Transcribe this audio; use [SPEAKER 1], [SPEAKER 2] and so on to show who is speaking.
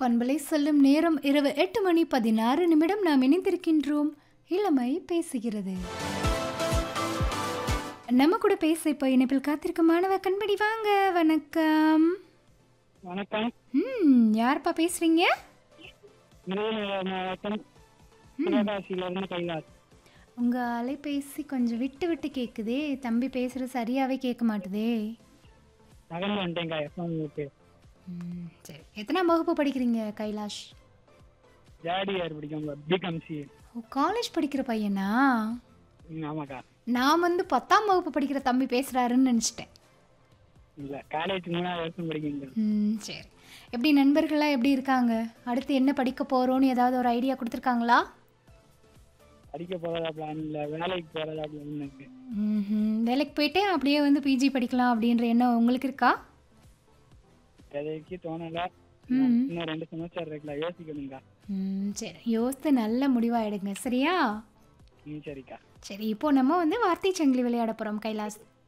[SPEAKER 1] பண்பலை சொல்லும் நேரம் இரவு எட்டு மணி பதினாறு நிமிடம் நாம் இணைந்திருக்கின்றோம் இளமை பேசுகிறது நம்ம கூட பேச இப்போ இணைப்பில் காத்திருக்க மாணவ கண்படி வாங்க வணக்கம்
[SPEAKER 2] வணக்கம்
[SPEAKER 1] ம் யார்ப்பா பேசுறீங்க
[SPEAKER 2] விருதுநகர் மாவட்டம் சிவகாசியிலிருந்து கைலாஸ்
[SPEAKER 1] உங்க அலைபேசி கொஞ்சம் விட்டு விட்டு கேக்குதே தம்பி பேசுறது சரியாவே கேட்க மாட்டுதே
[SPEAKER 2] நகர்ந்து வந்துட்டேங்க எஃப்எம் ஓகே
[SPEAKER 1] ம், சரி எத்தனாம் வகுப்பு படிக்கிறீங்க கைலாஷ்
[SPEAKER 2] ஜாடி யார் பிடிக்கும் பிகாம்சி
[SPEAKER 1] ஓ காலேஜ் படிக்கிற பையனா
[SPEAKER 2] ஆமாக்கா
[SPEAKER 1] நான் வந்து பத்தாம் வகுப்பு படிக்கிற தம்பி பேசுறாருன்னு நினச்சிட்டேன்
[SPEAKER 2] இல்ல காலேஜ் மூணாவது வருஷம் படிக்குங்க
[SPEAKER 1] ம் சரி எப்படி நண்பர்கள்லாம் எப்படி இருக்காங்க அடுத்து என்ன படிக்க போகிறோன்னு ஏதாவது ஒரு ஐடியா கொடுத்துருக்காங்களா
[SPEAKER 2] படிக்க போறதா பிளான் இல்ல வேலைக்கு போறதா பிளான் இருக்கு
[SPEAKER 1] ம் வேலைக்கு போயிட்டே அப்படியே வந்து பிஜி படிக்கலாம் அப்படின்ற எண்ணம் உங்களுக்கு இருக்கா
[SPEAKER 2] வேலைக்கு தோணல
[SPEAKER 1] ம்.
[SPEAKER 2] இன்னும் ரெண்டு செமஸ்டர் இருக்குல்ல யோசிக்கணுங்க
[SPEAKER 1] ம் சரி யோசித்து நல்ல முடிவாக எடுங்க சரியா
[SPEAKER 2] ம் சரிக்கா
[SPEAKER 1] சரி இப்போ நம்ம வந்து வார்த்தை சங்கிலி விளையாட போகிறோம் கைலாஸ்